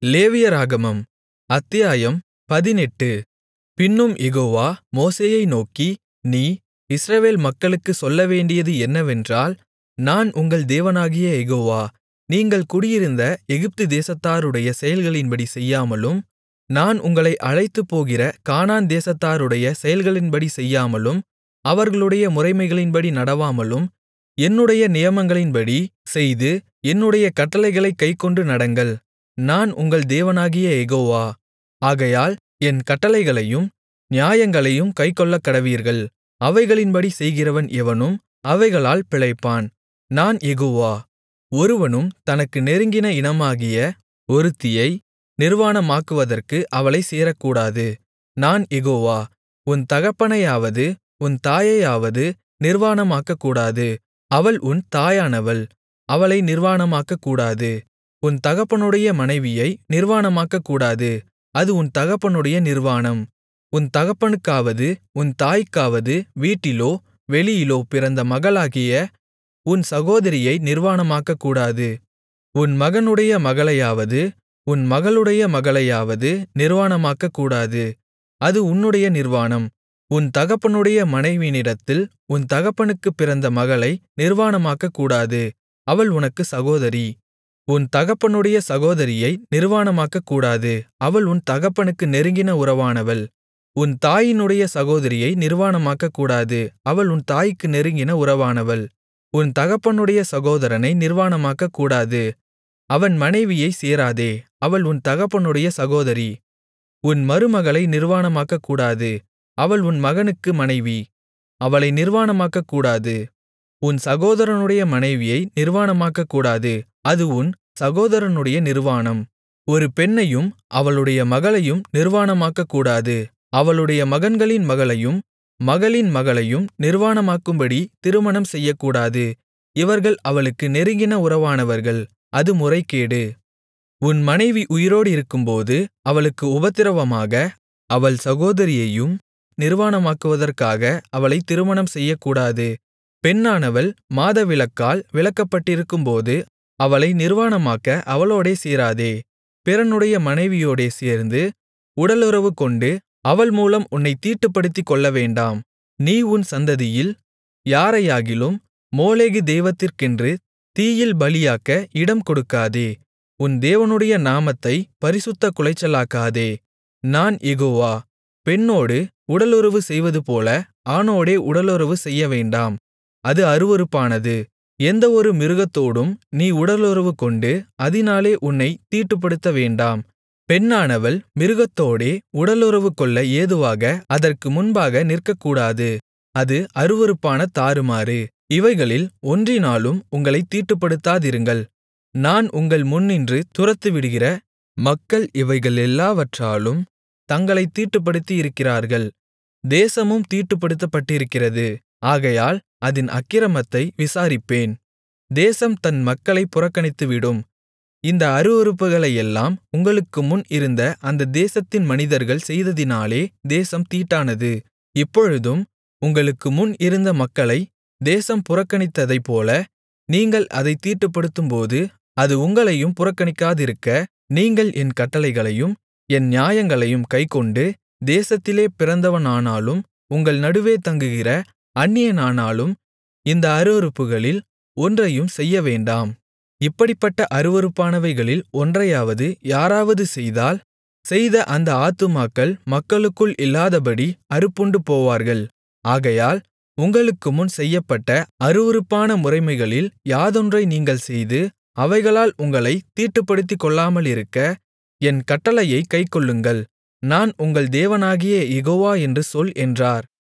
லேவியராகமம் அத்தியாயம் பதினெட்டு பின்னும் யெகோவா மோசேயை நோக்கி நீ இஸ்ரவேல் மக்களுக்குச் சொல்லவேண்டியது என்னவென்றால் நான் உங்கள் தேவனாகிய யெகோவா நீங்கள் குடியிருந்த எகிப்து தேசத்தாருடைய செயல்களின்படி செய்யாமலும் நான் உங்களை அழைத்துப்போகிற கானான் தேசத்தாருடைய செயல்களின்படி செய்யாமலும் அவர்களுடைய முறைமைகளின்படி நடவாமலும் என்னுடைய நியமங்களின்படி செய்து என்னுடைய கட்டளைகளைக் கைக்கொண்டு நடங்கள் நான் உங்கள் தேவனாகிய யெகோவா ஆகையால் என் கட்டளைகளையும் நியாயங்களையும் கைக்கொள்ளக்கடவீர்கள் அவைகளின்படி செய்கிறவன் எவனும் அவைகளால் பிழைப்பான் நான் யெகோவா ஒருவனும் தனக்கு நெருங்கின இனமாகிய ஒருத்தியை நிர்வாணமாக்குவதற்கு அவளைச் சேரக்கூடாது நான் யெகோவா உன் தகப்பனையாவது உன் தாயையாவது நிர்வாணமாக்கக்கூடாது அவள் உன் தாயானவள் அவளை நிர்வாணமாக்கக்கூடாது உன் தகப்பனுடைய மனைவியை நிர்வாணமாக்கக்கூடாது அது உன் தகப்பனுடைய நிர்வாணம் உன் தகப்பனுக்காவது உன் தாய்க்காவது வீட்டிலோ வெளியிலோ பிறந்த மகளாகிய உன் சகோதரியை நிர்வாணமாக்கக்கூடாது உன் மகனுடைய மகளையாவது உன் மகளுடைய மகளையாவது நிர்வாணமாக்கக்கூடாது அது உன்னுடைய நிர்வாணம் உன் தகப்பனுடைய மனைவியினிடத்தில் உன் தகப்பனுக்குப் பிறந்த மகளை நிர்வாணமாக்கக்கூடாது அவள் உனக்கு சகோதரி உன் தகப்பனுடைய சகோதரியை நிர்வாணமாக்கக்கூடாது அவள் உன் தகப்பனுக்கு நெருங்கின உறவானவள் உன் தாயினுடைய சகோதரியை நிர்வாணமாக்கக்கூடாது அவள் உன் தாய்க்கு நெருங்கின உறவானவள் உன் தகப்பனுடைய சகோதரனை நிர்வாணமாக்கக்கூடாது அவன் மனைவியைச் சேராதே அவள் உன் தகப்பனுடைய சகோதரி உன் மருமகளை நிர்வாணமாக்கக்கூடாது அவள் உன் மகனுக்கு மனைவி அவளை நிர்வாணமாக்கக்கூடாது உன் சகோதரனுடைய மனைவியை நிர்வாணமாக்கக்கூடாது அது உன் சகோதரனுடைய நிர்வாணம் ஒரு பெண்ணையும் அவளுடைய மகளையும் நிர்வாணமாக்கக்கூடாது அவளுடைய மகன்களின் மகளையும் மகளின் மகளையும் நிர்வாணமாக்கும்படி திருமணம் செய்யக்கூடாது இவர்கள் அவளுக்கு நெருங்கின உறவானவர்கள் அது முறைகேடு உன் மனைவி உயிரோடிருக்கும்போது அவளுக்கு உபத்திரவமாக அவள் சகோதரியையும் நிர்வாணமாக்குவதற்காக அவளை திருமணம் செய்யக்கூடாது பெண்ணானவள் மாதவிலக்கால் விலக்கப்பட்டிருக்கும்போது அவளை நிர்வாணமாக்க அவளோடே சேராதே பிறனுடைய மனைவியோடே சேர்ந்து உடலுறவு கொண்டு அவள் மூலம் உன்னைத் தீட்டுப்படுத்திக் கொள்ளவேண்டாம் நீ உன் சந்ததியில் யாரையாகிலும் மோளேகு தெய்வத்திற்கென்று தீயில் பலியாக்க இடம் கொடுக்காதே உன் தேவனுடைய நாமத்தைப் பரிசுத்தக் குலைச்சலாக்காதே நான் யெகோவா பெண்ணோடு உடலுறவு செய்வதுபோல ஆணோடே உடலுறவு செய்யவேண்டாம் அது அருவருப்பானது எந்த ஒரு மிருகத்தோடும் நீ உடலுறவு கொண்டு அதினாலே உன்னைத் தீட்டுப்படுத்தவேண்டாம் பெண்ணானவள் மிருகத்தோடே உடலுறவு கொள்ள ஏதுவாக அதற்கு முன்பாக நிற்கக்கூடாது அது அருவருப்பான தாறுமாறு இவைகளில் ஒன்றினாலும் உங்களைத் தீட்டுப்படுத்தாதிருங்கள் நான் உங்கள் முன்னின்று துரத்திவிடுகிற மக்கள் இவைகளெல்லாவற்றாலும் தங்களைத் தீட்டுப்படுத்தியிருக்கிறார்கள் தேசமும் தீட்டுப்படுத்தப்பட்டிருக்கிறது ஆகையால் அதின் அக்கிரமத்தை விசாரிப்பேன் தேசம் தன் மக்களைப் புறக்கணித்துவிடும் இந்த அருவருப்புகளையெல்லாம் உங்களுக்கு முன் இருந்த அந்த தேசத்தின் மனிதர்கள் செய்ததினாலே தேசம் தீட்டானது இப்பொழுதும் உங்களுக்கு முன் இருந்த மக்களை தேசம் புறக்கணித்ததைப்போல நீங்கள் அதைத் தீட்டுப்படுத்தும்போது அது உங்களையும் புறக்கணிக்காதிருக்க நீங்கள் என் கட்டளைகளையும் என் நியாயங்களையும் கைக்கொண்டு தேசத்திலே பிறந்தவனானாலும் உங்கள் நடுவே தங்குகிற அந்நியனானாலும் இந்த அருவருப்புகளில் ஒன்றையும் செய்யவேண்டாம் இப்படிப்பட்ட அருவருப்பானவைகளில் ஒன்றையாவது யாராவது செய்தால் செய்த அந்த ஆத்துமாக்கள் மக்களுக்குள் இல்லாதபடி அறுப்புண்டு போவார்கள் ஆகையால் உங்களுக்கு முன் செய்யப்பட்ட அருவருப்பான முறைமைகளில் யாதொன்றை நீங்கள் செய்து அவைகளால் உங்களைத் தீட்டுப்படுத்திக் கொள்ளாமலிருக்க என் கட்டளையைக் கைக்கொள்ளுங்கள் நான் உங்கள் தேவனாகிய யெகோவா என்று சொல் என்றார்